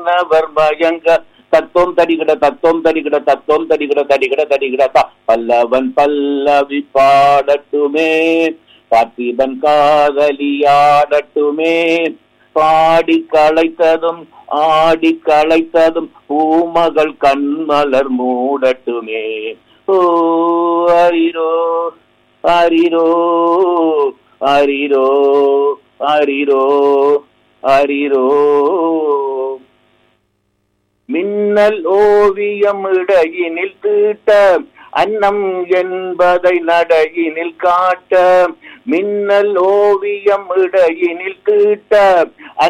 மன்னவர் பயங்க தத்தோம் தடிகிட தத்தோம் தடிகிட தத்தோம் தடிகிட தடிகிட தடிகிட தா பல்லவன் பல்லவி பாடட்டுமே பார்த்திபன் காதலியாடட்டுமே பாடி களைத்ததும் ஆடி களைத்ததும் பூமகள் கண்மலர் மூடட்டுமே ஓ அரிரோ அரிரோ அரிரோ அரிரோ அரிரோ மின்னல் ஓவியம் இடையினில் தீட்ட அன்னம் என்பதை நடையினில் காட்ட மின்னல் ஓவியம் இடையினில் தீட்ட